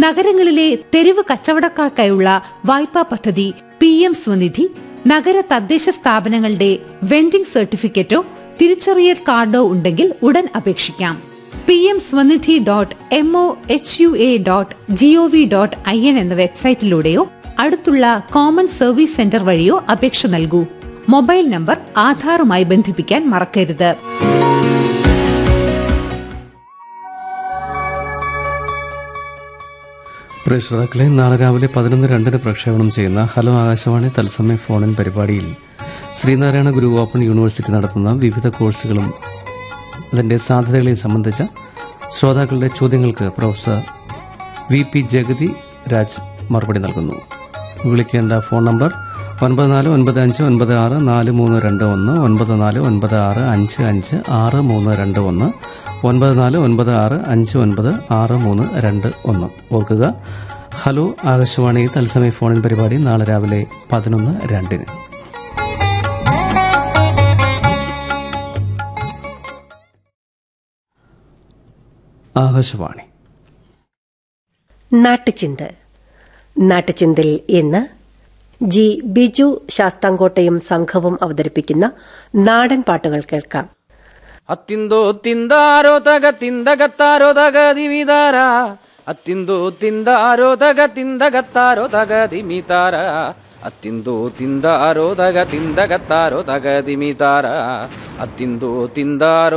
നഗരങ്ങളിലെ തെരുവ് കച്ചവടക്കാർക്കായുള്ള വായ്പാ പദ്ധതി പി എം സ്വനിധി നഗര തദ്ദേശ സ്ഥാപനങ്ങളുടെ വെൻഡിംഗ് സർട്ടിഫിക്കറ്റോ തിരിച്ചറിയൽ കാർഡോ ഉണ്ടെങ്കിൽ ഉടൻ അപേക്ഷിക്കാം P M Svanidhi dot M O H U A dot G O V dot I N എന്ന വെബ്സൈറ്റിലൂടെയോ അടുത്തുള്ള കോമൺ സർവീസ് സെന്റർ വഴിയോ അപേക്ഷ നൽകൂ മൊബൈൽ നമ്പർ ആധാറുമായി ബന്ധിപ്പിക്കാൻ മറക്കരുത് പ്രിയ ശ്രോതാക്കളെ നാളെ രാവിലെ പതിനൊന്ന് രണ്ടിന് പ്രക്ഷേപണം ചെയ്യുന്ന ഹലോ ആകാശവാണി തത്സമയ ഫോണിൻ പരിപാടിയിൽ ശ്രീനാരായണ ഗുരു ഓപ്പൺ യൂണിവേഴ്സിറ്റി നടത്തുന്ന വിവിധ കോഴ്സുകളും അതിന്റെ സാധ്യതകളെയും സംബന്ധിച്ച ശ്രോതാക്കളുടെ ചോദ്യങ്ങൾക്ക് professor V P Jagathi Raj മറുപടി നൽകുന്നു വിളിക്കേണ്ട ഫോൺ നമ്പർ ഒൻപത് നാല് ഒൻപത് അഞ്ച് ഒൻപത് ആറ് നാല് മൂന്ന് രണ്ട് ഒന്ന് ഒൻപത് നാല് ഒൻപത് ആറ് അഞ്ച് അഞ്ച് ആറ് മൂന്ന് രണ്ട് ഒന്ന് ഒൻപത് നാല് ഒൻപത് ആറ് അഞ്ച് ഒൻപത് ആറ് മൂന്ന് രണ്ട് ഒന്ന് ഓർക്കുക ഹലോ ആകാശവാണി തത്സമയ ഫോണിൻ പരിപാടി നാളെ രാവിലെ പതിനൊന്ന് രണ്ടിന് ആകാശവാണി നാട്ടുചിന്ത് നാട്ടുചിന്തിൽ ഇന്ന് ജി ബിജു ശാസ്താംകോട്ടയും സംഘവും അവതരിപ്പിക്കുന്ന നാടൻ പാട്ടുകൾ കേൾക്കാം ಅತ್ತಿಂದು ತಿಂದಾರೋ ತಗ ತಿಂದಗತ್ತಾರೋ ತಗ ದಿಮಿದಾರ ಅತ್ತಿಂದು ತಿಂದಾರೋ ತಗ ತಿಂದಗತ್ತಾರೋ ತಗ ದಿಮಿತಾರ ಅತ್ತಿಂದು ತಿಂದಾರೋ ತಗ ತಿಂದಗತ್ತಾರೋ ತಗ ದಿಮಿತಾರ ಅತ್ತಿಂದು ತಿಂದಾರೋ